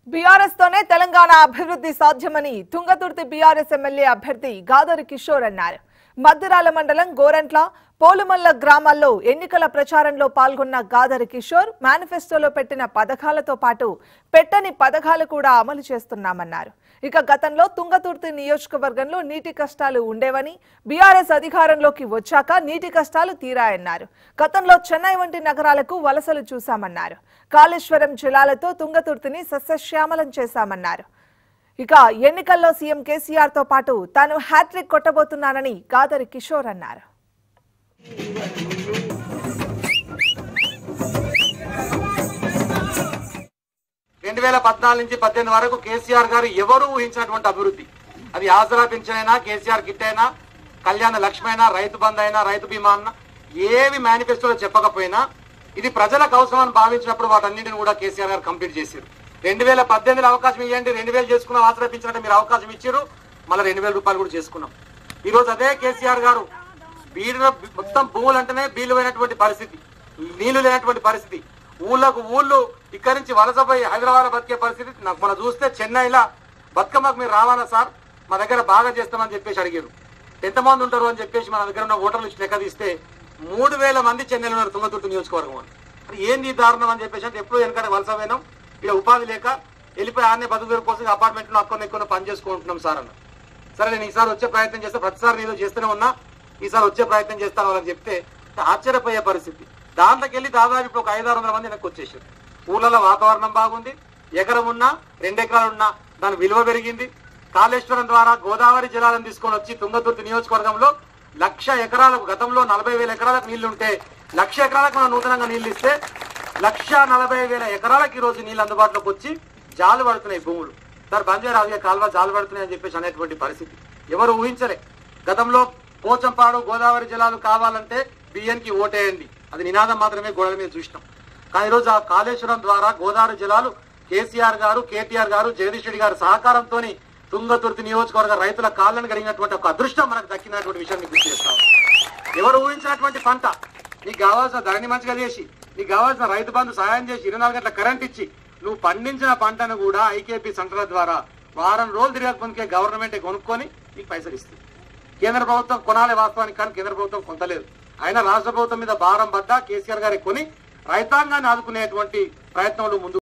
BRS తోనే తెలంగాణ అభివృద్ధి సాధ్యమని తుంగతుర్తి బీఆర్ఎస్ ఎమ్మెల్యే అభ్యర్థి గాదరి కిషోర్ అన్నారు మద్దిరాల మండలం గోరంట్ల పోలుమల్ల గ్రామాల్లో ఎన్నికల ప్రచారంలో పాల్గొన్న గాదరి కిషోర్ మేనిఫెస్టోలో పెట్టిన పథకాలతో పాటు పెట్టని పథకాలు కూడా అమలు చేస్తున్నామన్నారు ఇక గతంలో తుంగతుర్తి నియోజకవర్గంలో నీటి కష్టాలు ఉండేవని బీఆర్ఎస్ అధికారంలోకి వచ్చాక నీటి కష్టాలు తీరాయన్నారు గతంలో చెన్నై వంటి నగరాలకు వలసలు చూశామన్నారు కాళేశ్వరం జలాలతో తుంగతుర్తిని సస్యశ్యామలం చేశామన్నారు ఇక ఎన్నికల్లో సీఎం కేసీఆర్ తో పాటు తాను హ్యాట్రిక్ కొట్టబోతున్నానని గాదరి కిషోర్ అన్నారు రెండు వేల పద్నాలుగు నుంచి పద్దెనిమిది వరకు కేసీఆర్ గారు ఎవరు ఊహించినటువంటి అభివృద్ధి అది ఆసరా పింఛన్ అయినా కేసీఆర్ కిట్ అయినా కళ్యాణ లక్ష్మి అయినా రైతు బంధు అయినా రైతు బీమా అన్నా ఏవి మేనిఫెస్టోలో చెప్పకపోయినా ఇది ప్రజలకు అవసరమని భావించినప్పుడు వాటన్నింటిని కూడా కేసీఆర్ గారు కంప్లీట్ చేశారు రెండు వేల పద్దెనిమిదిలో అవకాశం ఇవ్వండి రెండు వేలు చేసుకున్న ఆసరా పింఛన్ మీరు అవకాశం ఇచ్చారు మళ్ళీ రెండు వేల రూపాయలు కూడా చేసుకున్నాం ఈ రోజు అదే కేసీఆర్ గారు బీడు మొత్తం భూములు అంటేనే బీలు అయినటువంటి పరిస్థితి నీళ్లు లేనటువంటి పరిస్థితి ఊళ్ళకు ఊళ్ళు ఇక్కడి నుంచి వలసపోయి హైదరాబాద్ బతికే పరిస్థితి నాకు మనం చూస్తే చెన్నైలో బతుకమ్మకు మీరు రావాలా సార్ మా దగ్గర బాగా చేస్తామని చెప్పేసి అడిగారు ఎంతమంది ఉంటారు అని చెప్పేసి మన దగ్గర ఉన్న ఓటర్లు ఇచ్చి లెక్క తీస్తే మూడు వేల మంది చెన్నైలో ఉన్నారు తుంగతుర్తి నియోజకవర్గం అని మరి ఏంది ఈ దారుణం అని చెప్పేసి అంటే ఎప్పుడు వెనకాల వలస పోయినాం ఇక్కడ ఉపాధి లేక వెళ్ళిపోయి ఆడనే బతుకు కోసం అపార్ట్మెంట్లో అక్కడ ఎక్కువ పని చేసుకుంటున్నాం సార్ అన్న సరే నేను ఈసారి వచ్చే ప్రయత్నం చేస్తే ప్రతిసారి నేను చేస్తూనే ఉన్నా ఈసారి వచ్చే ప్రయత్నం చేస్తాను వాళ్ళకి చెప్తే ఆశ్చర్యపోయే పరిస్థితి దాంట్లోకి వెళ్ళి దాదాపు ఇప్పుడు ఒక ఐదు ఆరు వందల మంది వెనక్కి వచ్చేసారు ఊళ్ళలో వాతావరణం బాగుంది ఎకరం ఉన్నా రెండు ఎకరాలు ఉన్నా దాని విలువ పెరిగింది కాళేశ్వరం ద్వారా గోదావరి జలాలను తీసుకొని వచ్చి తుంగతుర్తి నియోజకవర్గంలో లక్ష ఎకరాలకు గతంలో నలభై వేల ఎకరాలకు నీళ్లు ఉంటే లక్ష ఎకరాలకు మనం నూతనంగా నీళ్లు ఇస్తే లక్ష నలభై వేల ఎకరాలకు ఈ రోజు నీళ్లు అందుబాటులోకి వచ్చి జాలు పడుతున్నాయి భూములు సార్ బంజారాజుగా కాల్వ జాలు పడుతున్నాయి అని చెప్పేసి అనేటువంటి పరిస్థితి ఎవరు ఊహించలే గతంలో పోచంపాడు గోదావరి జలాలు కావాలంటే బియ్యానికి ఓటేయండి అది నినాదం మాత్రమే గోడల మీద చూసినాం కానీ ఈరోజు ఆ కాళేశ్వరం ద్వారా గోదావరి జలాలు కేసీఆర్ గారు కేటీఆర్ గారు జగదీష్ రెడ్డి గారి సహకారంతో తుంగతుర్తి నియోజకవర్గ రైతుల కాళ్ళను కలిగినటువంటి ఒక అదృష్టం మనకు దక్కినటువంటి విషయం మీకు గుర్తు చేస్తాం ఎవరు ఊహించినటువంటి పంట నీకు కావాల్సిన ధరని మంచిగా చేసి నీకు కావాల్సిన రైతు బంధు సాయం చేసి ఇరవై నాలుగు గంటల కరెంట్ ఇచ్చి నువ్వు పండించిన పంటను కూడా ఐకేపీ సెంటర్ల ద్వారా వారం రోజులు తిరగకముందుకే గవర్నమెంట్ కొనుక్కొని నీకు పైసలు ఇస్తుంది కేంద్ర ప్రభుత్వం కొనాలి వాస్తవానికి కానీ కేంద్ర ప్రభుత్వం కొంతలేదు అయినా రాష్ట్ర ప్రభుత్వం మీద భారం పడ్డా కేసీఆర్ గారి కొని రైతాంగాన్ని ఆదుకునేటువంటి ప్రయత్నంలో ముందు